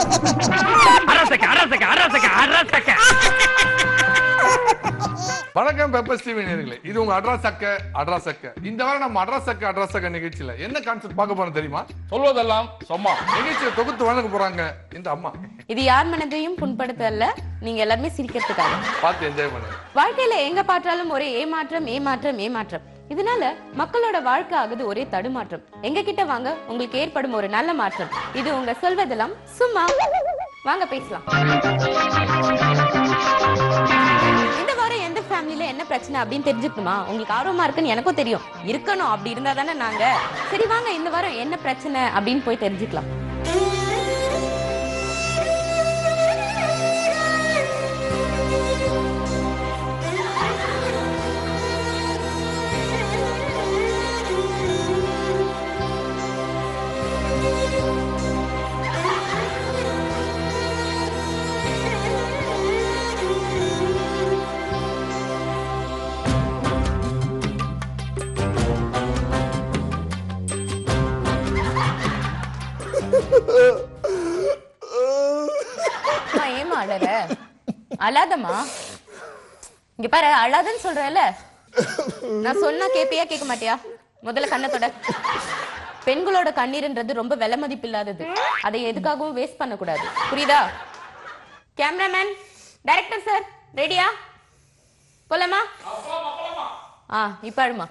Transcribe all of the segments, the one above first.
அரசக்க அரசக்க அரசக்க அரசக்க வணக்கம் pepper TV நேர்களே இது உங்க அட்ரா சக்க அட்ரா சக்க இந்த வாரம் நம்ம அட்ரா சக்க அட்ரா சக்க நிகழ்ச்சியில என்ன கான்செப்ட் பார்க்க போறோம் தெரியுமா சொல்வதெல்லாம் சும்மா நிகழ்ச்சியை தொகுத்து வழங்க போறாங்க இந்த அம்மா இது யார் மனதையும் புண்படுத்த அல்ல நீங்க எல்லாருமே சிரிக்கிறதுக்காக பார்த்து என்ஜாய் பண்ணுங்க வாழ்க்கையில எங்க பார்த்தாலும் ஒரே ஏமாற்றம் ஏமாற்றம் ஏமாற்றம் இதனால மக்களோட வாழ்க்கை ஆகுது ஒரே தடுமாற்றம் எங்க கிட்ட வாங்க உங்களுக்கு ஏற்படும் ஒரு நல்ல மாற்றம் இது உங்க சொல்வதெல்லாம் சும்மா வாங்க பேசலாம் இந்த வாரம் எந்த ஃபேமிலில என்ன பிரச்சனை அப்படின்னு தெரிஞ்சுக்கணுமா உங்களுக்கு ஆர்வமா இருக்குன்னு எனக்கும் தெரியும் இருக்கணும் அப்படி இருந்தா தானே நாங்க சரி வாங்க இந்த வாரம் என்ன பிரச்சனை அப்படின்னு போய் தெரிஞ்சுக்கலாம் அம்மா, ஏம்மா அழற அழாதம்மா இங்க பாரு அழாதன்னு சொல்றேன்ல நான் சொன்னா கேப்பியா கேட்க மாட்டியா முதல்ல கண்ணத்தோட பெண்களோட கண்ணீர்ன்றது ரொம்ப விலை மதிப்பு இல்லாதது அதை எதுக்காகவும் வேஸ்ட் பண்ணக்கூடாது புரியுதா கேமராமேன் டைரக்டர் சார் ரெடியா போலாமா ஆ இப்ப அழுமா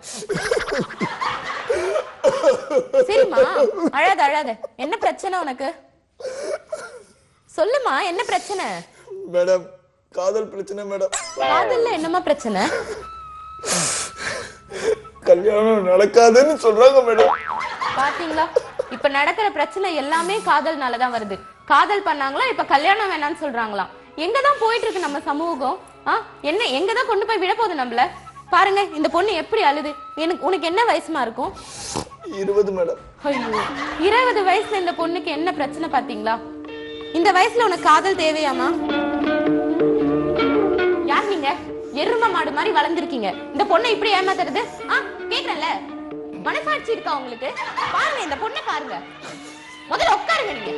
சரிம்மா அழாத அழாத என்ன பிரச்சனை உனக்கு சொல்லுமா என்ன பிரச்சனை மேடம் காதல் பிரச்சனை மேடம் காதல்ல என்னமா பிரச்சனை கல்யாணம் நடக்காதுன்னு சொல்றாங்க மேடம் பாத்தீங்களா இப்ப நடக்கிற பிரச்சனை எல்லாமே காதல்னால தான் வருது காதல் பண்ணாங்களா இப்ப கல்யாணம் வேணாம்னு சொல்றாங்களாம் எங்க தான் போயிட்டு இருக்கு நம்ம சமூகம் ஆ என்ன எங்க தான் கொண்டு போய் விட போகுது நம்மள பாருங்க இந்த பொண்ணு எப்படி அழுது எனக்கு உனக்கு என்ன வயசுமா இருக்கும் இருபது மேடம் ஐயோ இருபது வயசுல இந்த பொண்ணுக்கு என்ன பிரச்சனை பாத்தீங்களா இந்த வயசுல உனக்கு காதல் தேவையாமா யார் நீங்க எரும மாடு மாதிரி வளர்ந்துருக்கீங்க இந்த பொண்ணை இப்படி ஏமாத்துறது ஆ கேக்குறேன்ல மனசாட்சி இருக்கா உங்களுக்கு பாருங்க இந்த பொண்ணை பாருங்க முதல்ல உட்காருங்க நீங்க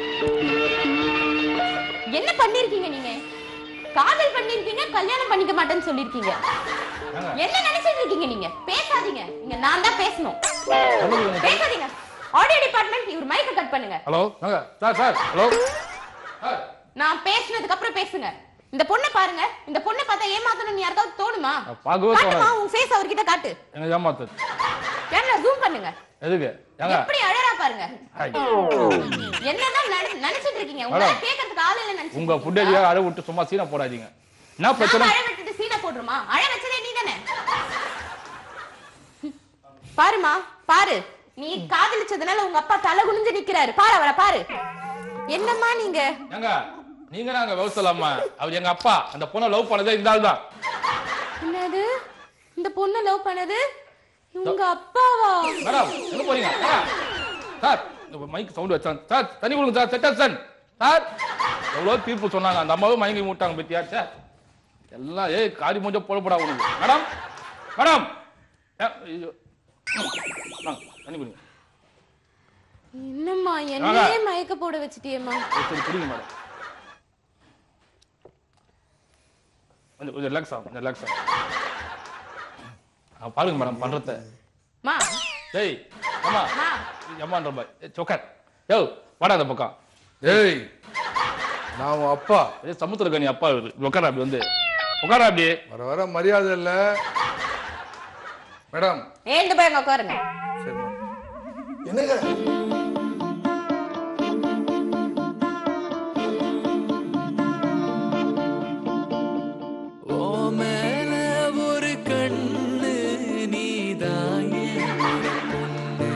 என்ன பண்ணிருக்கீங்க நீங்க காதல் பண்ணிருக்கீங்க கல்யாணம் பண்ணிக்க மாட்டேன்னு சொல்லிருக்கீங்க என்ன நினைச்சிட்டு இருக்கீங்க நீங்க பேசாதீங்க நீங்க நான் தான் பேசணும் பேசாதீங்க ஆடியோ டிபார்ட்மெண்ட் இவர் மைக்க கட் பண்ணுங்க ஹலோ சார் சார் ஹலோ நான் பேசினதுக்கு அப்புறம் பேசுங்க இந்த பொண்ணை பாருங்க இந்த பொண்ணை பார்த்தா ஏமாத்தணும்னு யாருக்காவது தோணுமா பார்க்கவே காட்டுமா தோணாது உன் ஃபேஸ் அவர்கிட்ட காட்டு என்ன ஏமாத்து கேமரா ஜூம் பண்ணுங்க எதுக்கு ஏங்க எப்படி அழறா பாருங்க ஐ, என்னதான் நட- நினைச்சிட்டு இருக்கீங்க உங்களால மேடம். கேட்கறதுக்கு ஆள் இல்ல நினைச்சு உங்க ஃபுட்டேஜுக்காக அழ விட்டு சும்மா சீனை போடாதீங்க என்ன பிரச்சனை அழ விட்டுட்டு சீனை போடுறோமா அழ வச்சதே நீ தானே பாருமா பாரு நீ காதலிச்சதுனால உங்க அப்பா தலை குனிஞ்சு நிக்கிறாரு பாரு அவரை பாரு என்னம்மா நீங்க ஏங்க நீங்க நாங்க விவசாயம்மா அவர் எங்க அப்பா அந்த பொண்ணை லவ் பண்ணதே இந்த ஆள் தான் என்னது இந்த பொண்ணு லவ் பண்ணது உங்க அப்பாவா மேடம் எங்க போறீங்க ஏங்க, சார் இந்த மைக் சவுண்ட் வச்சான் சார் தண்ணி கொடுங்க சார் செட்டர் சார் எவ்வளவு தீர்ப்பு சொன்னாங்க அந்த அம்மாவும் மயங்கி மூட்டாங்க பத்தியா சார் எல்லாம் ஏய் காரி மூஞ்ச போடப்படா உனக்கு மேடம் மேடம் ஏ, ஐயோ. இந்தாங்க, தண்ணி குடிங்க என்னம்மா என்னையே மயக்க போட வச்சிட்டியேம்மா சரி, சரி குடிங்க மேடம் கொஞ்சம் கொஞ்சம் ரிலாக்ஸ் ஆகும் கொஞ்சம் ரிலாக்ஸ் ஆகும் ஆ, பாருங்க மேடம் பண்றத மா டேய் அம்மா மா அம்மான்ற பாய் சொக்கர் யோ வாடா அந்த பக்கம் ஏய் நான் உன் அப்பா ஏ சமுத்திரக்கனி அப்பா இருக்கு உட்கார அப்படி வந்து உட்கார அப்படி வர வர மரியாதை இல்ல மேடம் ஏந்து போய் அங்க உட்காருங்க சரி மேடம். என்னங்க ஓ மேல ஒரு கண்ணு நீதாயே பொண்ணு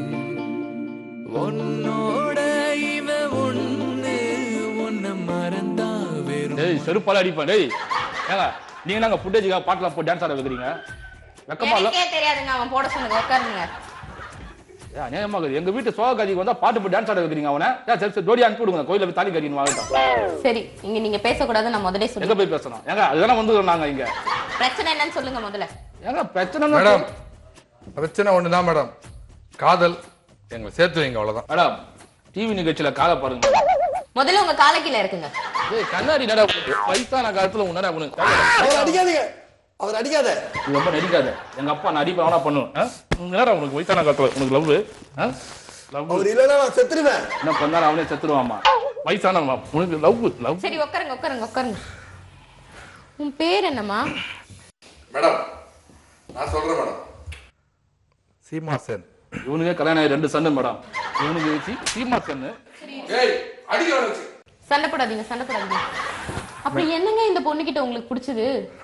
உன்னோட இவ ஒண்ணு உன்னை மறந்தா வெறும் டேய் செருப்பால அடிப்பேன் டேய் ஏங்க நீங்க நாங்க ஃபுட்டேஜுக்காக பாட்டுலாம் போட்டு டான்ஸ் ஆட வைக்கிறீங்க வெக்கமா இல்ல எனக்கே தெரியாதுங்க அவன் போட சொன்னது உட்காருங்க ஏன் அநியாயமா இருக்குது எங்க வீட்டு சோக கதிக்கு வந்தா பாட்டு போட்டு டான்ஸ் ஆட வைக்கிறீங்க அவனை ஏன் சரி சரி ஜோடி அனுப்பி விடுங்க கோயில போய் தாலி கட்டின்னு வாங்கட்டும் சரி இங்க நீங்க பேசக்கூடாது நான் முதல்ல எங்க சொல்லுங்க போய் பேசணும் ஏங்க அதுதானே வந்து சொன்னாங்க இங்க பிரச்சனை என்னன்னு சொல்லுங்க முதல்ல ஏங்க பிரச்சனை மேடம் பிரச்சனை ஒண்ணுதான் மேடம் காதல் எங்களை சேர்த்து வைங்க அவ்வளவுதான் மேடம் டிவி நிகழ்ச்சியில காதை பாருங்க முதல்ல உங்க காலை கீழே இருக்குங்க ஏய் கண்ணாடி நட வயசான காலத்துல உன்னடா உனக்கு அவர் அடிக்காதீங்க அவர் அடிக்காத நீ ரொம்ப நடிக்காத எங்க அப்பா நான் அடிப்பேன் வேணா பண்ணுவேன் ஆ? உனக்கு நேரம் உனக்கு வயசான காலத்துல உனக்கு லவ் லவ் அவர் இல்லைன்னா நான் செத்துருவேன் என்ன பண்ணாலும் அவனே செத்துருவாமா வயசானவன் உனக்கு லவ் லவ் சரி உட்காருங்க உட்காருங்க உட்காருங்க உன் பேர் என்னம்மா மேடம் நான் சொல்றேன் மேடம் சீமாசன் இவனுக்கு கல்யாணம் ஆகி ரெண்டு சன்னு மேடம் இவனுக்கு சீ- சீமா சன்னு ஏய் அடிக்க வச்சு சண்டை போடாதீங்க சண்டை போடாதீங்க அப்படி என்னங்க இந்த பொண்ணுகிட்ட உங்களுக்கு பிடிச்சது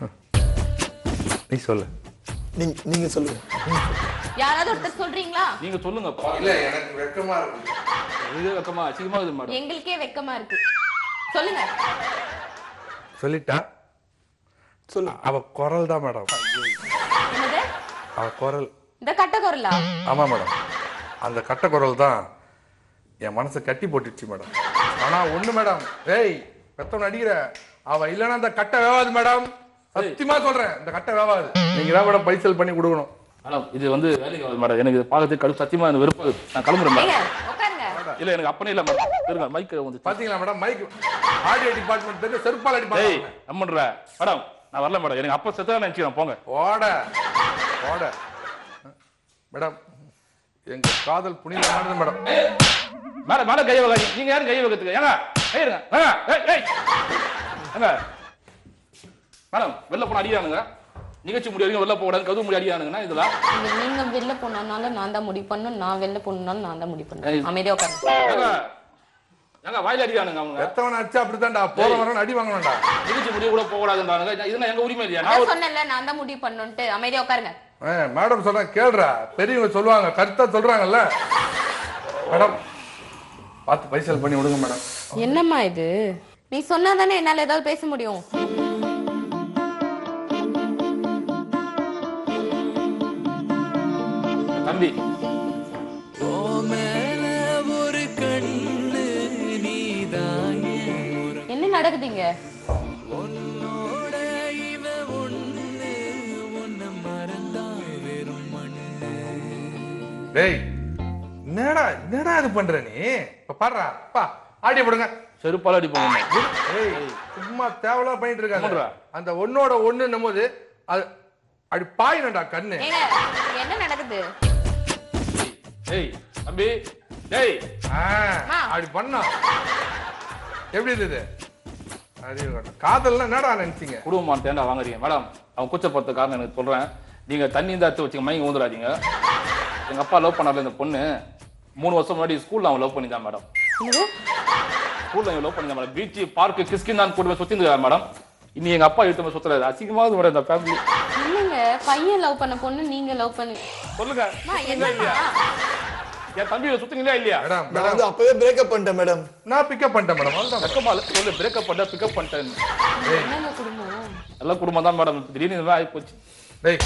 நீ சொல்லு நீங்க நீங்க சொல்லுங்க யாராவது ஒருத்தர் சொல்றீங்களா நீங்க சொல்லுங்க இல்ல எனக்கு வெக்கமா இருக்கு இது வெக்கமா அசிங்கமா இது மேடம் எங்களுக்கே வெக்கமா இருக்கு சொல்லுங்க சொல்லிட்டா சொல்லு அவ குரல் தான் மேடம் என்னது அவ குரல் இந்த கட்ட குரலா ஆமா மேடம் அந்த கட்ட குரல் தான் என் மனசை கட்டி போட்டுச்சு மேடம் ஆனா ஒண்ணு மேடம் ஏய் பெத்தவன் அடிக்கிற அவ இல்லைன்னா அந்த கட்டை வேவாது மேடம் சத்தியமா சொல்றேன் இந்த கட்டை வேவாது நீங்க தான் மேடம் பைசல் பண்ணி கொடுக்கணும் மேடம் இது வந்து வேலைக்கு ஆகுது மேடம் எனக்கு இது பார்க்கறதுக்கு கடு சத்தியமா எனக்கு வெறுப்பு நான் கிளம்புறேன் மேடம் ஏங்க உட்காருங்க இல்ல எனக்கு அப்பனே இல்ல மேடம் இருங்க மைக் வந்து பாத்தீங்களா மேடம் மைக் ஆடியோ டிபார்ட்மெண்ட் தெரிஞ்சு செருப்பால் டேய் அடிப்பாங்க நம்மன்ற மேடம் நான் வரல மேடம் எனக்கு அப்பா செத்தா நினைச்சுக்கிறேன் போங்க ஓட ஓட மேடம் எங்க காதல் புனிதமானது மேடம் மேல மேல கைய வைக்காதீங்க நீங்க யாரும் கைய வைக்கிறதுக்கு ஏங்க கையிருங்க ஏங்க ஏய் ஏய் ஏங்க மேடம் வெளில போன அடியானுங்க நிகழ்ச்சி முடியாது வெளில போக கூடாது கதவு முடி அடியானுங்கன்னா இதெல்லாம் நீங்க நீங்க வெளில போனாலும் நான் தான் முடிவு பண்ணணும் நான் வெளில போனாலும் நான் தான் முடிவு ஏய். பண்ணணும் அமைதியா உட்காருங்க ஏங்க ஏங்க வாயில அடியானுங்க அவங்க பெத்தவன் அடிச்சா அப்படித்தான்டா போற வரணும் அடி வாங்கணும்டா நிகழ்ச்சி முடிய கூட போக கூடாதுன்றானுங்க இதுனா எங்க உரிமை இல்லையா நான் நான் ஒரு சொன்னேன்ல நான் தான் முடிவு பண்ணணும்ட்டு அமைதியா உட்காருங்க மேடம் சொல்றேன் கேளுடா பெரியவங்க சொல்லுவாங்க கருத்தா சொல்றாங்கல்ல மேடம் பார்த்து பைசல் பண்ணி விடுங்க மேடம் என்னம்மா இது நீ சொன்னா தானே என்னால ஏதாவது பேச முடியும் தம்பி ஓ மேல ஒரு கண்ணு நீதாயே என்ன நடக்குதுங்க உன்னோட இவ ஒண்ணு உன்னை மறந்தா வெறும் மண்ணு டேய் என்னடா என்னடா இது பண்ற நீ இப்ப பாடுறா பா ஆடி போடுங்க செருப்பால அடிப்பாங்க ஏய் சும்மா தேவலா பண்ணிட்டு இருக்காங்க ஆமாடா. அந்த ஒன்னோட ஒண்ணுன்னும் போது அது அப்படி பாயினடா கண்ணு ஏங்க இங்க என்ன நடக்குது ஏய் தம்பி டேய் ஆ, அம்மா. அப்படி பண்ணா எப்படி இருந்தது அறிவு கட்டம். காதல்னா என்னடா நினைச்சீங்க குடும்பமான தேண்டா வாங்குறீங்க மேடம் அவன் கூச்சப்படுத்த காரணம் எனக்கு சொல்றேன் நீங்க தண்ணி இந்த எடுத்து வச்சுங்க மயங்க ஊந்துடாதீங்க எங்க அப்பா லவ் பண்ணார்ல இந்த பொண்ணு மூணு வருஷம் முன்னாடி ஸ்கூல்ல அவன் லவ் பண்ணிதான் மேடம் என்னது ஸ்கூல்ல அவன் லவ் பண்ணிதான் மேடம் பீச் பார்க்கு கிஸ்கின் தான் கூட்டு போய் சுத்தி இருந்தாரு மேடம் இனி எங்க அப்பா எடுத்து போய் சுத்தல அசிங்கமாவது மேடம் இந்த ஃபேமிலி இல்லைங்க பையன் லவ் பண்ண பொண்ணு நீங்க லவ் பண்ணி சொல்லுங்க அம்மா, என்னம்மா என் தம்பியை சுத்துங்களா இல்லையா மேடம் நான் மேடம் வந்து அப்பவே பிரேக்கப் பண்ணிட்டேன் மேடம் நான் பிக்கப் பண்ணிட்டேன் மேடம் அவ்வளவுதான் வெக்கமா இல்ல சொல்லு பிரேக்கப் பண்ண பிக்கப் பண்ணிட்டேன் என்னங்க குடும்பம் நல்ல குடும்பம் தான் மேடம் திடீர்னு இந்த மாதிரி ஆகி போச்சு டேய்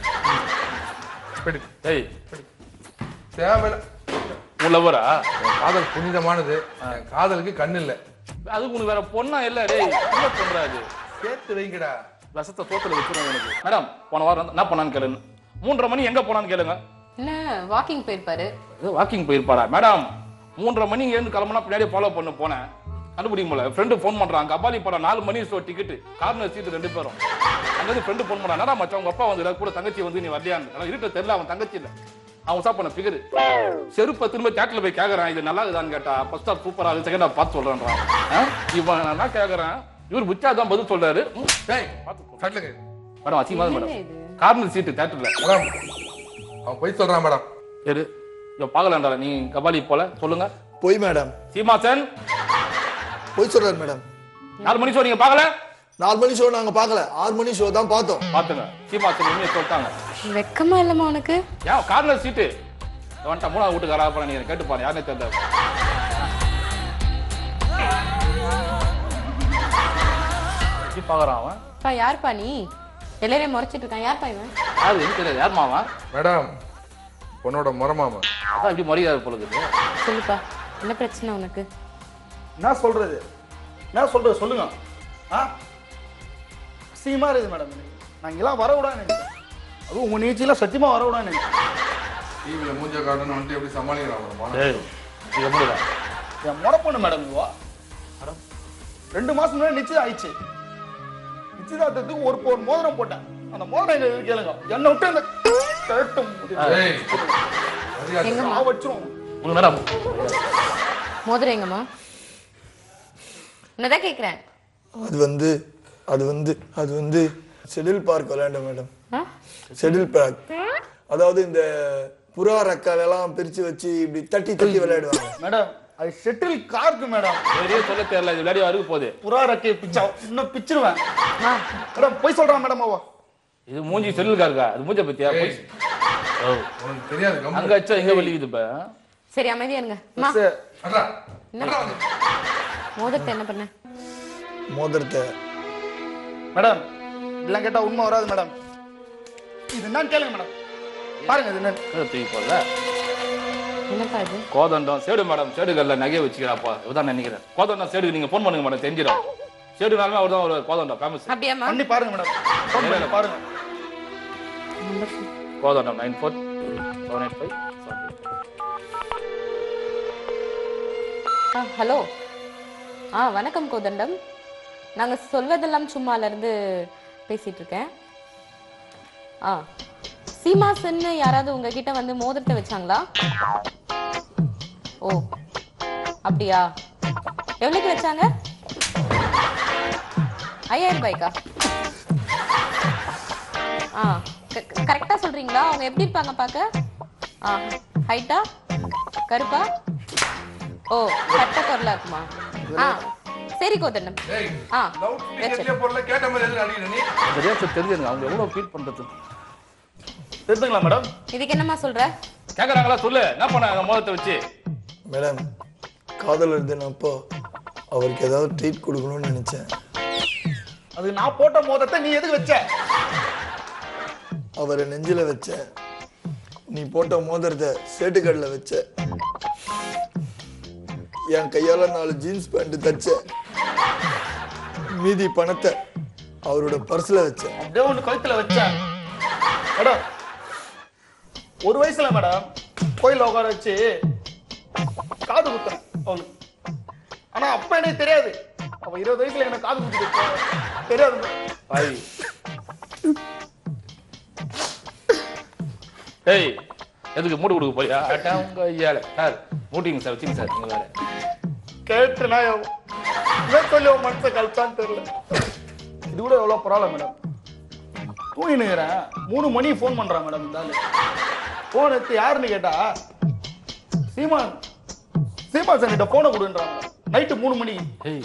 இப்படி டேய் தேவையில்ல உன் லவ்வரா என் காதல் புனிதமானது என் காதலுக்கு கண்ணு இல்ல அதுக்கு உனக்கு வேற பொண்ணா இல்ல டேய் என்ன பண்றாது சேர்த்து வைங்கடா விஷத்தை சோத்துல வச்சிருவோம் உனக்கு மேடம் போன வாரம் வந்து என்ன பண்ணான்னு கேளுங்க மூன்றரை மணி எங்க போனான்னு கேளுங்க என்ன வாக்கிங் போயிருப்பாரு வாக்கிங் போயிருப்பாரா மேடம் மூன்றரை மணி எழுந்து கிளம்புனா பின்னாடி ஃபாலோ பண்ண போனேன் கண்டுபிடிக்க முடியல ஃப்ரெண்டு ஃபோன் பண்றான் கபாலி படம் நாலு மணி ஷோ டிக்கெட் கார்னர் சீட்டு ரெண்டு பேரும் அங்கிருந்து ஃப்ரெண்டு ஃபோன் பண்ணா என்னடா மச்சான் உங்க அப்பா வந்து கூட தங்கச்சி வந்து நீ வரலையான்னு ஆனா இருட்ட தெரியல அவன் தங்கச்சி இல்ல அவன் சாப்பிட பண்ண ஃபிகர் செருப்பை திரும்ப தேட்டர்ல போய் கேக்குறான் இது நல்லா இருக்குதான்னு கேட்டா ஃபர்ஸ்ட் ஹாஃப் சூப்பரா இருக்கு செகண்ட் ஹாஃப் பார்த்து சொல்றேன்றான் ஆ? இவன் நான் என்ன கேக்குறேன் இவர் புச்சா தான் பதில் சொல்றாரு ம், டேய் கட்டலுங்க மேடம் அசிங்கமா என்ன மேடம் இது? கார்னர் சீட்டு தேட்டர்ல மேடம் அவன் போய் சொல்றான் மேடம் சரி இவன் பார்க்கலான்றா நீ கபாலி போல சொல்லுங்க போய் மேடம் சீமாசன் போய் சொல்றாரு மேடம் நாலு மணி ஷோ நீங்க பார்க்கல நாலு மணி ஷோ நாங்க பார்க்கல ஆறு மணி ஷோ தான் பார்த்தோம் பாத்துங்க சீமாசன் உண்மையை சொல்லிட்டாங்க வெக்கமா இல்லம்மா உனக்கு ஏன் கார்னர் சீட்டு வந்துட்டா மூணாவது வீட்டுக்காரா அப்புறம் நீங்க கேட்டு பாருங்க யாருனே தெரியல எப்படி பாக்குறான் அவன் பா யார்ப்பா நீ எல்லாரையும் முறைச்சிட்டு இருக்கான் யார்ப்பா இவன் யாரு எனக்கு தெரியாது யார் மாவன் மேடம் பொண்ணோட முறமாம அதான் இப்படி மரியாதை போல இருக்குது சொல்லுப்பா என்ன பிரச்சனை உனக்கு என்ன சொல்றது என்ன சொல்றது சொல்லுங்க ஆ அசிங்கமா இருக்குது மேடம் எனக்கு நான் இங்கெல்லாம் வரக்கூடாதுன்னு நினைக்கிறேன் அதுவும் உங்க நிகழ்ச்சியெல்லாம் சத்தியமா வரக்கூடாதுன்னு நினைக்கிறேன் டிவியில மூஞ்ச காட்டணும் வந்துட்டு எப்படி சமாளிக்கிறான் ஏய் இது முடியல என் முறை பொண்ணு மேடம் இவா ரெண்டு மாசம் முன்னாடி நிச்சயம் ஆயிடுச்சு நிச்சயதார்த்தத்துக்கு ஒரு ஒரு மோதிரம் போட்டேன் அந்த மோதிரம் எங்க இருக்கு கேளுங்க என்னை விட்டு அந்த கரெக்டும் ஏய், மரியாதை. எங்கம்மா வச்சிரும் உங்க மேடம் மோதிரம் எங்கம்மா உன்னதான் கேக்குறேன் அது வந்து அது வந்து அது வந்து ஷெடியூல் பார்க் விளையாண்டோம் மேடம் ஆ? ஷெடியூல் பார்க் அதாவது இந்த புறா ரெக்கால் எல்லாம் பிரிச்சு வச்சு இப்படி தட்டி தட்டி விளையாடுவாங்க மேடம் அது ஷெட்டில் கார்க்கு மேடம் வெளியே சொல்ல தெரியல இது விளையாடி அறுக்க போகுது புறா ரெக்கையை பிச்சா இன்னும் பிச்சிருவேன் அம்மா, மேடம் போய் சொல்றான் மேடம் அவ இது மூஞ்சி செல்லுக்கா இருக்கா அது மூஞ்ச பத்தியா போய் ஓ, உனக்கு தெரியாது கம்முனு. அங்க வச்சா எங்க வலிக்குது இப்ப சரி அமைதியா இருங்க அம்மா சரி. அட்ரா. என்ன? அட்ரா வந்து. மோதிரத்தை என்ன பண்ண மோதிரத்தை மேடம் இதெல்லாம் கேட்டா உண்மை வராது மேடம் இது என்னன்னு கேளுங்க மேடம் பாருங்க இது என்னன்னு ஏதோ தூக்கி போடல என்னப்பா இது கோதண்டம் சேடு மேடம் சேடுகள்ல நகைய வச்சுக்கிறாப்பா இதுதான் நினைக்கிறேன் கோதண்டம் சேடுக்கு நீங்க ஃபோன் பண்ணுங்க மேடம் தெரிஞ்சிடும் சேடுனாலுமே அவர் தான் ஒரு கோதண்டம் ஃபேமஸ் அப்படியாம்மா பண்ணி பாருங்க மேடம் ஃபோன் பண்ணி பாருங்க நம்பர் சொல்லு. Kothandam nine four seven eight five ஆ ஹலோ ஆ வணக்கம் கோதண்டம் நாங்க சொல்வதெல்லாம் சும்மால இருந்து பேசிட்டு இருக்கேன் ஆ சீமாசன்னு யாராவது உங்ககிட்ட வந்து மோதிரத்தை வச்சாங்களா ஓ அப்படியா எவ்வளவுக்கு வச்சாங்க ஐயாயிரம் ரூபாய்க்கா ஆ கரெக்டா சொல்றீங்களா அவங்க எப்படி இருப்பாங்க பார்க்க ஆ ஹைட்டா கருப்பா ஓ கட்ட குரலா இருக்குமா ஆ சரி கோதண்டம் ஏய், ஆ லவுட் வச்சு ஸ்பீக்கர்லயே போடல, கேட்ட மாதிரி எதுக்கு அடிக்கிற நீ? அந்த ரேட் தெரிஞ்சுங்க அவங்க எவ்வளவு ஃபீல் பண்றது தெரிஞ்சுங்களா மேடம் இதுக்கு என்னம்மா சொல்ற கேக்குறாங்களா சொல்லு என்ன பண்ண அந்த மோதத்தை வச்சு மேடம் காதலர் தினப்போ அவருக்கு ஏதாவது ட்ரீட் கொடுக்கணும்னு நினைச்சேன் அது நான் போட்ட மோதத்தை நீ எதுக்கு வச்ச அவரை நெஞ்சில வச்சேன் நீ போட்ட மோதிரத்தை சேட்டுக்கடல வச்ச என் கையால நாலு ஜீன்ஸ் பேண்ட் தச்சேன் மீதி பணத்தை அவரோட பர்ஸ்ல வச்சேன் அப்படியே ஒண்ணு கழுத்துல வச்சேன் மேடம் ஒரு வயசுல மேடம் கோயில்ல உட்கார வச்சு காது குத்துறேன் அவளுக்கு ஆனா அப்ப எனக்கு தெரியாது அவ இருபது வயசுல எனக்கு காது குத்தி தெரியாது madam. பாய் டேய் எதுக்கு மூடு கொடுக்க போறியா அட்டா உங்க ஐயால சார் மூட்டிங்க சார் வச்சுங்க சார் உங்க வேலை கேட்டுனா என்ன சொல்லி உன் மனசை கழிச்சான்னு தெரியல இது கூட எவ்வளவு பரவாயில்ல மேடம் தூங்கினுக்கிறேன் மூணு மணி ஃபோன் பண்றான் மேடம் இந்த ஆளு ஃபோன் எடுத்து யாருன்னு கேட்டா சீமான் சீமான் சார் கிட்ட போனை கொடுன்றாங்க நைட்டு மூணு மணி ஏய்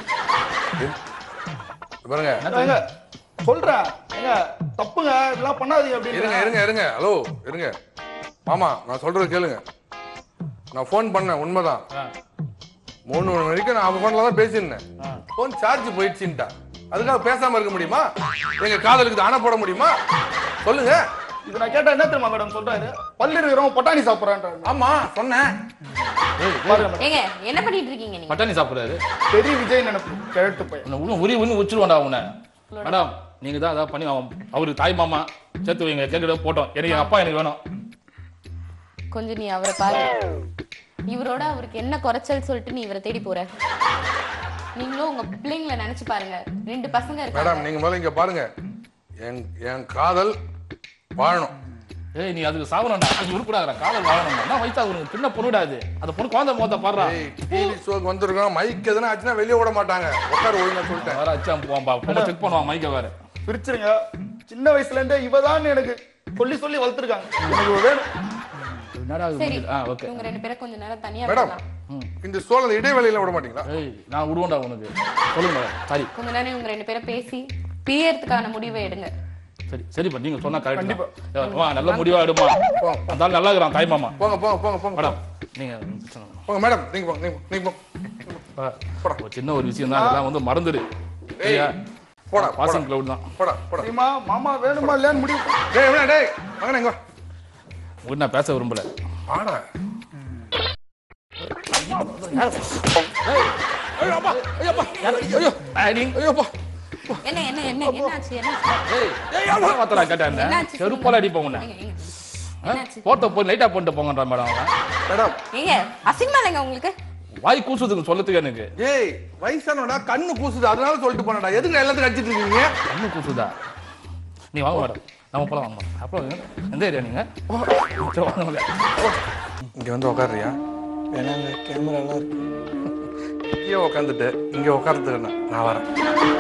பாருங்க ஏங்க சொல்றேன் ஏங்க தப்புங்க இதெல்லாம் பண்ணாதீங்க இருங்க அப்படின்னு இருங்க இருங்க ஹலோ இருங்க மாமா நான் சொல்றது கேளுங்க நான் ஃபோன் பண்ணேன் உண்மைதான் ஆ, மூணு மணி வரைக்கும் நான் அவன் ஃபோன்ல தான் பேசியிருந்தேன் ஃபோன் சார்ஜ் போயிடுச்சுன்ட்டா அதுக்காக பேசாம இருக்க முடியுமா எங்க காதலுக்கு தானே போட முடியுமா சொல்லுங்க இது நான் கேட்டா என்ன தெரியுமா மேடம் சொல்றாரு பல்லு இருக்கிறவங்க பட்டாணி சாப்பிட்றான்றாங்க ஆமா சொன்னேன் பாருங்க மேடம் ஏங்க என்ன பண்ணிட்டு இருக்கீங்க நீங்க பட்டாணி சாப்பிடுறாரு பெரிய விஜய் நினைப்பு கிழட்டு பையன் உன்னை உன்னை உரி உரி உச்சிருவாண்டா உன்னை மேடம் நீங்க தான் அதான் பண்ணி அவன் அவருக்கு தாய் மாமா சேர்த்து வைங்க கேட்கறது போட்டோம் எனக்கு எங்க அப்பா எனக்கு வேணும் கொஞ்சம் நீ அவரை பாரு இவரோட அவருக்கு என்ன குறைச்சல் சொல்லிட்டு நீ இவரை தேடி போற நீங்களும் உங்க பிள்ளைங்களை நினைச்சு பாருங்க ரெண்டு பசங்க மேடம் இருக்காங்க நீங்க முதல்ல இங்க பாருங்க என் என் காதல் வாழணும் ஏய் நீ அதுக்கு சாவணும்டா அது உருப்படாத காதல் வாழணும் என்ன வயசா உனக்கு சின்ன பொண்ணுடாது அந்த பொண்ணு குழந்தை மோத்த பாடுறா ஏய் டிவி ஷோக்கு வந்திருக்கோம் மைக் எதுனா ஆச்சுன்னா வெளியே விட மாட்டாங்க உட்காரு ஒழுங்கா சொல்லிட்டேன் வேற அச்சா போவான்பா பொண்ணை செக் பண்ணுவான் மைக்க வேற பிரிச்சிருங்க சின்ன வயசுல இருந்தே இவதான் எனக்கு சொல்லி சொல்லி வளர்த்துருக்காங்க எனக்கு இவ வேணும் என்னடா இது சரி முடியுது? ஆ ஓகே இவங்க ரெண்டு பேரும் கொஞ்ச நேரம் தனியா மேடம் விடலாம் இந்த சோழ இடைவேளையில விட மாட்டீங்களா ஏய் நான் விடுவேன்டா உனக்கு சொல்லுங்க சாரி கொஞ்ச நேரம் இவங்க ரெண்டு பேரும் பேசி பிரியறதுக்கான முடிவை எடுங்க சரி சரிப்பா நீங்க சொன்னா கரெக்ட் வா நல்ல முடிவா எடுமா அந்த ஆள் நல்லா இருக்கிறான் தாய் மாமா போங்க போங்க போங்க போங்க மேடம் நீங்க பிரச்சனை வேணாம். போங்க மேடம் நீங்க போங்க நீங்க நீங்க போங்க வா. ஒரு சின்ன ஒரு விஷயம் தான் அதெல்லாம் வந்து மறந்துடு சரியா போடா போடா பாசம் கிளவுட் தான் போடா போடா தெரியுமா மாமா வேணுமா இல்லையான்னு முடிவு பண்ணு. டேய் இவனா, டேய் வாங்கடா இங்க வா. உங்ககிட்ட நான் பேச விரும்பல வாடா என்ன என்ன என்ன என்னாச்சு என்னாச்சு வார்த்தை கேட்டேன் என்னாச்சு செருப்பால அடிப்போம் உன்னை ஏங்க, ஏங்க. என்னாச்சு போட்ட போய் லைட்டா போட்டு போங்கன்றா மேடம் அவன் மேடம் ஏங்க அசிங்கமா இல்லைங்க உங்களுக்கு வாய் கூசுதுங்க சொல்லத்துக்கு எனக்கு ஏய் வயசானவடா கண்ணு கூசுது அதனால சொல்லிட்டு போனடா எதுக்கு எல்லாத்துக்கும் அடிச்சிட்டு இருக்கீங்க கண்ணு கூசுதா நீ வாங்க மேடம் நம்ம போலாம் வாங்க மேடம் அப்புறம் எந்த ஏரியா நீங்க சரி, வாங்க வாங்க. இங்க வந்து உட்காருறியா வேணாங்க கேமராலாம் இருக்கு இங்கே உட்காந்துட்டு இங்க உட்கார்ந்துக்கண்ணா நான் வரேன்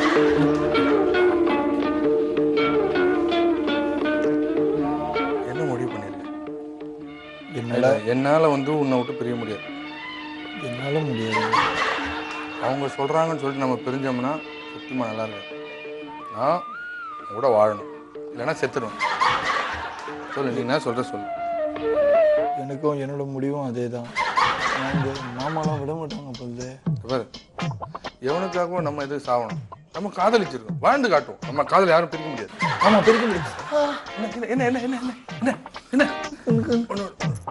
என்ன முடிவு பண்ணிருக்க என்னடா என்னால வந்து உன்னை விட்டு பிரிய முடியாது என்னால முடியாது அவங்க சொல்றாங்கன்னு சொல்லிட்டு நம்ம பிரிஞ்சோம்னா சுத்தமா நல்லா இருக்கு நான் உன் கூட வாழணும் இல்லைன்னா செத்துடுவேன் சொல்லு நீ என்ன சொல்ற சொல்லு எனக்கும் என்னோட முடிவும் அதே தான் இந்த மாமாலாம் விட மாட்டாங்க போகுது இங்க பாரு எவனுக்காகவும் நம்ம எதுக்கு சாவணும் நம்ம காதலிச்சிருக்கோம் வாழ்ந்து காட்டுவோம் நம்ம காதல் யாரும் பிரிக்க முடியாது ஆமா பிரிக்க முடியும் என்ன என்ன என்ன என்ன என்ன என்ன என்ன ஒண்ணு-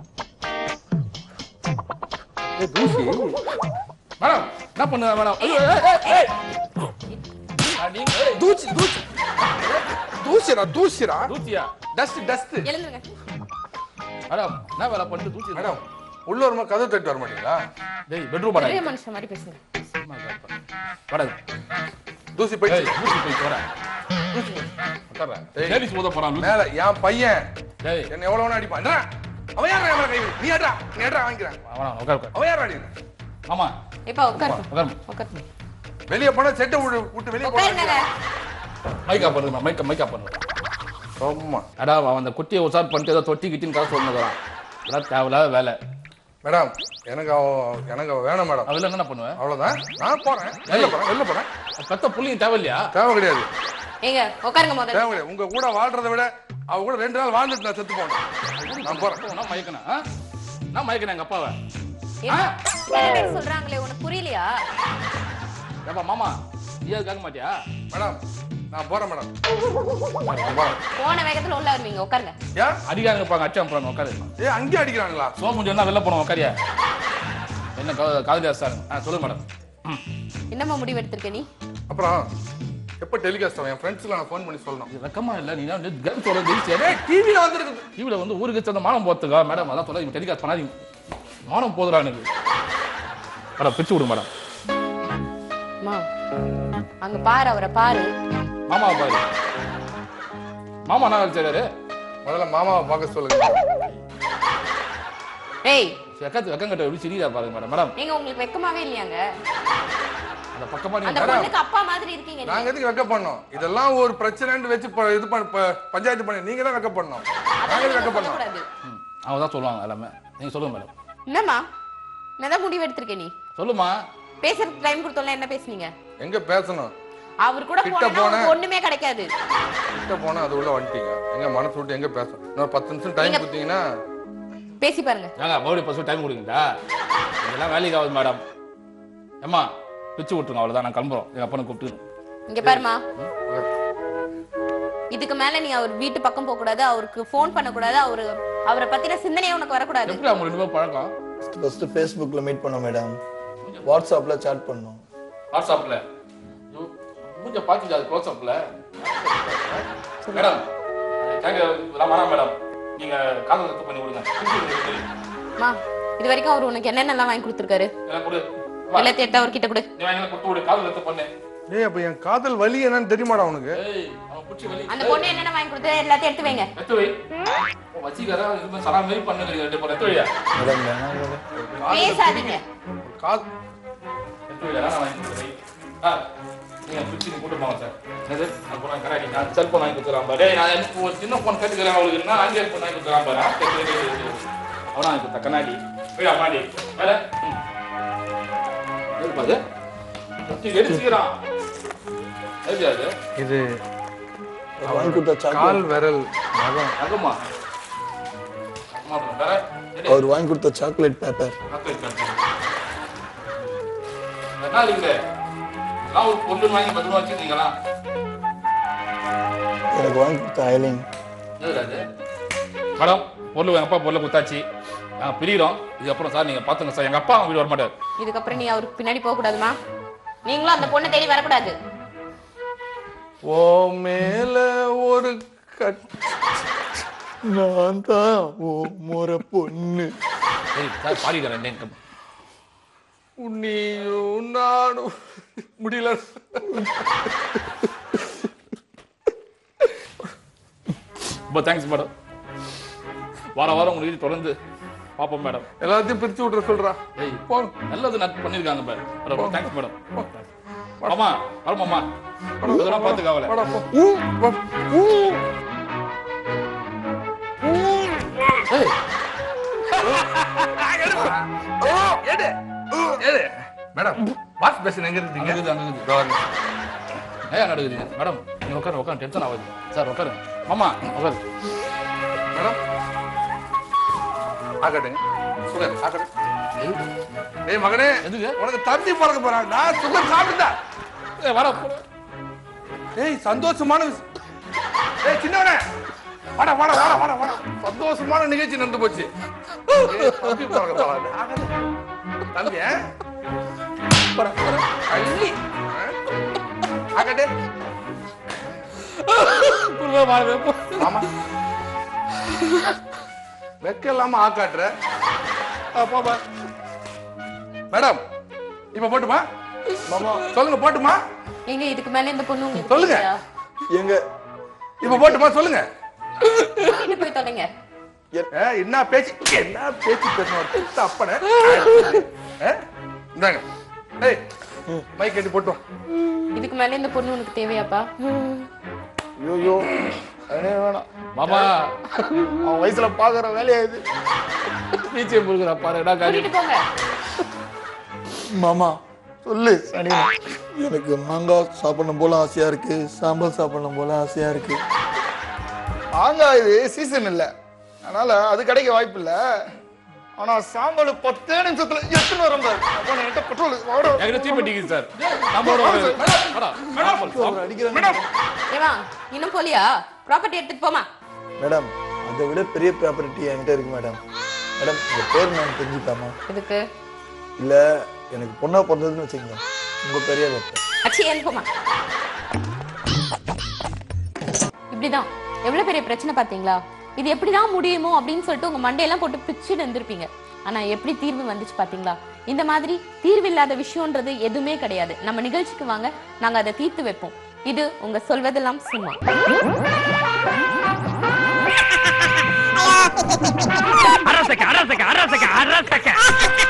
ஏய், தூசி மேடம் என்ன பண்ணுங்க மேடம் ஐயோ, ஏய், ஏய், ஏய். ஆ, நீங்க ஏய், தூசி தூசி தூசிடா தூசிடா தூசியா டஸ்ட் டஸ்ட் எழுந்துருங்க மேடம் என்ன வேலை பண்ணிட்டு தூசி மேடம் உள்ள வருமா கதவு தட்டு வர மாட்டீங்களா டேய் பெட்ரூம் பெரிய படம் மனுஷன் மாதிரி பேசுங்க படம் தூசி ஏய் போயிடுச்சு தூசி போய் வரேன் உட்கார்றேன் ஏய். லேடிஸ் போத போறான் மேல என் பையன் டேய் என்ன எவ்வளவு வேணா அடிப்பான் என்னடா? அவன் யாரா என் மேல கை வை? நீ ஏட்ரா நீ ஏட்ரா வாங்கிக்கிறேன் அவனா உட்கார் உட்கார் அவன் யாரா அடிக்கிறான் ஆமா எப்பா உட்காரு உட்கார் உட்காரு வெளிய போனா செட்டை விட்டு விட்டு வெளிய உட்காருங்க போனா மைக் ஆஃப் பண்ணுங்க மைக் மைக் ஆஃப் பண்ணுங்க சும்மா அடா அவன் அந்த குட்டியை உசார் பண்ணிட்டு ஏதோ தொட்டி கிட்டின்னு கதை சொன்னதான் இதெல்லாம் தேவையில்லாத வேலை மேடம் எனக்கு அவ எனக்கு அவ வேணாம் மேடம் அவள் என்ன பண்ணுவேன் அவ்வளவுதான் நான் போறேன் வெளில போறேன் வெளில போறேன் பெத்த புள்ளியும் தேவையில்லையா தேவை கிடையாது ஏங்க உட்காருங்க முதல்ல தேவை கிடையாது உங்க கூட வாழ்றதை விட அவ கூட ரெண்டு நாள் வாழ்ந்துட்டு நான் செத்து போனேன் நான் போறேன் நான் மயக்கணும் ஆ? நான் மயக்கணும் எங்க அப்பாவை என்ன நிறைய பேர் சொல்றாங்களே உனக்கு புரியலையா ஏப்பா மாமா நீ அது கேட்க மாட்டியா மேடம் நான் போறேன் மேடம் நான் போறேன் போன வேகத்துல உள்ள வருவீங்க உட்காருங்க ஏன் அடிக்காங்க இருப்பாங்க அச்சம் போறாங்க உட்காரு ஏ அங்கேயே அடிக்கிறாங்களா சோமு சொன்னா வெளில போனோம் உட்காரியா என்ன கா- காதலியா சார் ஆ சொல்லுங்க மேடம் ம். என்னம்மா முடிவு எடுத்திருக்க நீ அப்புறம் எப்போ டெலிகாஸ்ட் ஆகும் என் ஃப்ரெண்ட்ஸ்க்கு நான் ஃபோன் பண்ணி சொல்லணும் இது வெக்கமா இல்ல நீ தான் கேம் சொல்ல ஜெயிச்சே ஏய் டிவில வந்திருக்கு டிவில வந்து ஊருக்கு சேர்ந்த மானம் போத்துக்கா மேடம் அதான் சொல்ல டெலிகாஸ்ட் பண்ணாதீங்க மானம் போதுடா எனக்கு மேடம் பிரிச்சு விடுங்க மேடம் அம்மா அங்க பாரு அவரை பாரு மாமாவை பாரு மாமா என்ன வேலை செய்றாரு முதல்ல மாமாவை பார்க்க சொல்லுங்க ஏய் வெக்கத்து வெக்கம் கட்ட எப்படி சிரியா பாருங்க மேடம் மேடம் நீங்க உங்களுக்கு வெக்கமாவே இல்லையாங்க அந்த பக்கமா அந்த நீங்க பொண்ணுக்கு அப்பா மாதிரி இருக்கீங்க நீங்க. நாங்க எதுக்கு வெக்க பண்ணோம் இதெல்லாம் ஒரு பிரச்சனைன்னு வச்சு ப- இது பண்ண ப- பஞ்சாயத்து பண்ணி நீங்க தான் வெக்க பண்ணோம் அதான் நாங்க எதுக்கு நீங்க வெக்க பண்ணோம் சொல்லக்கூடாது. ம், அவங்க தான் சொல்லுவாங்க எல்லாமே நீங்க சொல்லுங்க மேடம் என்னம்மா என்னதான் முடிவு எடுத்திருக்க நீ சொல்லுமா பேசுறதுக்கு டைம் கொடுத்தோம்ல என்ன பேசுனீங்க எங்க பேசணும் அவர் கூட கிட்ட போனா போனேன். உங்களுக்கு ஒண்ணுமே கிடைக்காது கிட்ட போனா அது உள்ள வந்துட்டீங்க எங்க மனசு விட்டு எங்க பேசணும் இன்னொரு பத்து நிமிஷம் டைம் நீங்க- கொடுத்தீங்கன்னா பேசி பாருங்க ஏங்க மறுபடியும் பசு டைம் கொடுங்கடா இதெல்லாம் வேலைக்கு ஆகுது மேடம் ஏம்மா பிச்சு விட்டுருங்க அவ்வளவுதான் நான் கிளம்புறோம் எங்க அப்பனை கூப்பிட்டு இங்க பாருமா இதுக்கு மேல நீ அவர் வீட்டு பக்கம் போக கூடாது அவருக்கு ஃபோன் பண்ண கூடாது அவரு அவரை பத்தின சிந்தனையே உனக்கு வரக்கூடாது எப்படி அவங்க ரெண்டு பேரும் பழக்கம் ஃபர்ஸ்ட் ஃபேஸ்புக்ல மீட் பண்ணோம் மேடம் வாட்ஸ்அப்ல சாட் பண்ணோம் வாட்ஸ்அப்ல ஐயோ, மூஞ்ச பாத்தீங்க அது க்ளோஸ் அப்ல மேடம் தேங்க்யூ வேணாம் மேடம் நீங்க காதல் ரத்து பண்ணி கொடுங்க பிரிச்சு விடுங்க, சரி. மா இது வரைக்கும் அவர் உனக்கு என்னென்னலாம் வாங்கி கொடுத்துருக்காரு எனக்கு கொடு வா, எல்லாத்தையும் எடுத்து அவர்கிட்ட கொடு நீ வாங்கி கொடுத்து விடு காதல் ரத்து பண்ணு ஏய் அப்ப என் காதல் வலி என்னன்னு தெரியுமாடா உனக்கு ஏய் அவன் பிடிச்சி வலி அந்த பொண்ணு என்னென்ன வாங்கி கொடுத்து எல்லாத்தையும் எடுத்து வைங்க எடுத்து வை ஓ, வசீகரா இது சரா மாதிரி பண்ணுங்க ரெண்டு பேரும் எடுத்து வையா மேடம் வேணாம் மேடம் பேசாதீங்க காது எடுத்து வையா நான் வாங்கி கொடுத்து வை ஆ நீங்க பிடிச்சி நீ கூட்டு போங்க சார் என்னது நான் போனா கராடி நான் செல்போன் வாங்கி கொடுத்துறான் பாரு டேய், நான் எனக்கு ஒரு சின்ன போன் கேட்டுக்கிறேன் அவளுக்கு என்ன ஆண்ட்ராய்ட் போன் வாங்கி கொடுத்துறான் பாரு ஆ, சரி, சரி, சரி, சரி. அவனா வாங்கி கொடுத்தா கண்ணாடி போய் அம்மாடி வேற ம். எது பாது எடுத்துக்கிறான் எது அது இது அவர் வாங்கி கொடுத்த கால் சாக்லேட் விரல் நகம் அகமா அம்மா வேற எடு. அவர் வாங்கி கொடுத்த சாக்லேட் பேப்பர் மக்கள் கருத்து. என்ன இருக்குது நான் ஒரு பொண்ணு வாங்கி பத்திரமா வச்சிருந்தீங்களா எனக்கு வாங்கி கொடுத்த ஐலிங் எதுடா இது மேடம் பொருள் எங்க அப்பா பொருளை குத்தாச்சு நாங்கள் பிரிகிறோம் இதுக்கப்புறம் சார் நீங்க பாத்துங்க சார் எங்க அப்பா அவங்க வீடு வரமாட்டார் இதுக்கப்புறம் நீ அவருக்கு பின்னாடி போக கூடாதுமா நீங்களும் அந்த பொண்ணை தேடி வரக்கூடாது ஓ மேல ஒரு கட் நான் தான் ஓ முறை பொண்ணு சரி சார் பாடிக்கிறேன் உன்னியும் நானும் முடியல ரொம்ப தேங்க்ஸ் மேடம் வார வாரம் உங்க நிகழ்ச்சி தொடர்ந்து பார்ப்போம் மேடம் எல்லாத்தையும் பிரிச்சு விட்ற சொல்றா ஏய் போ நல்லது நட் பண்ணிருக்காங்க மேடம் மேடம் தேங்க்ஸ் மேடம் மாமா வர மாமா இதெல்லாம் பார்த்து கவலை வாடா போ போ. ஏய் ஓ, எடு எடு மேடம் வாஷ் பேஷன் எங்க இருக்கீங்க அங்க இருக்குது, அங்க இருக்குது. ஏன் நடக்குது மேடம் நீங்க உட்காரு உட்காரு டென்ஷன் ஆகுது சார் உட்காரு மாமா உட்காரு மேடம் ஆகட்டுங்க சுகர் ஆகட்டும் ஏய் மகனே எதுக்கு? உனக்கு தம்பி பிறக்க போறான் நான் சுகர் சாப்பிட்டா ஏய் வாடா ஏய் சந்தோஷமான விஷயம். ஏய் சின்னவனே வாடா வாடா வாடா வாடா வாடா சந்தோஷமான நிகழ்ச்சி நடந்து போச்சு ஏய், தம்பி பிறக்க போறான் ஆகட்டும். தம்பி ஆ? போடா, போடா. அள்ளி ஆ? ஆகட்டு ஆமா வெக்க இல்லாம ஆக்காட்டுற ஆ, போப்பா மேடம் இப்ப போட்டுமா மாமா சொல்லுங்க போட்டுமா எங்க இதுக்கு மேல இந்த பொண்ணு உங்களுக்கு சொல்லுங்க. தேவையா? எங்க இப்ப போட்டுமா சொல்லுங்க கூட்டிட்டு போய் தொலைங்க ஏ, என்ன பேச்சு என்ன பேச்சு பேசணும் அப்பட இந்தாங்க ஏய் மைக் கட்டி போட்டு வா. இதுக்கு மேல இந்த பொண்ணு உனக்கு தேவையாப்பா ஐயோ அதே வேணாம் மாமா அவன் வயசுல பாக்குற வேலையா இது பீச்சை முருகரா பாரு என்ன காரியம் கூட்டிட்டு போங்க மாமா சொல்லு சனியனா எனக்கு மாங்காய் சாப்பிடணும் போல ஆசையா இருக்கு சாம்பார் சாப்பிடணும் போல ஆசையா இருக்கு மாங்காய் இது சீசன் இல்ல அதனால அது கிடைக்க வாய்ப்பு இல்ல ஆனா சாம்பல் பத்தே நிமிஷத்துல எத்தனை வரும் பாரு அப்ப நான் என்கிட்ட பெட்ரோல் வாடா என்கிட்ட தீப்பெட்டிக்கு சார் நம்மளோட ஒரு- வாடா, நார்மல். அடிக்கிறேன் ஏவா இன்னும் போலியா ப்ராப்பர்ட்டி எடுத்துட்டு போமா மேடம் அதை விட பெரிய ப்ராப்பர்ட்டி என்கிட்ட இருக்கு மேடம் மேடம் உங்க பேர் நான் தெரிஞ்சுக்காமா எதுக்கு இல்ல எனக்கு பொண்ணா பிறந்ததுன்னு வச்சுக்கோங்க உங்க பெரிய கத்தை அச்சி ஏன் போமா இப்படிதான் எவ்வளவு பெரிய பிரச்சனை பாத்தீங்களா இது எப்படிதான் முடியுமோ அப்படின்னு சொல்லிட்டு உங்க மண்டையெல்லாம் போட்டு பிச்சுட்டு இருந்திருப்பீங்க ஆனா எப்படி தீர்வு வந்துச்சு பாத்தீங்களா இந்த மாதிரி தீர்வு இல்லாத விஷயம்ன்றது எதுவுமே கிடையாது நம்ம நிகழ்ச்சிக்கு வாங்க நாங்க அதை தீர்த்து வைப்போம் இது உங்க சொல்வதெல்லாம் சும்மா அரசக்க அரசக்க அரசக்க அரசக்க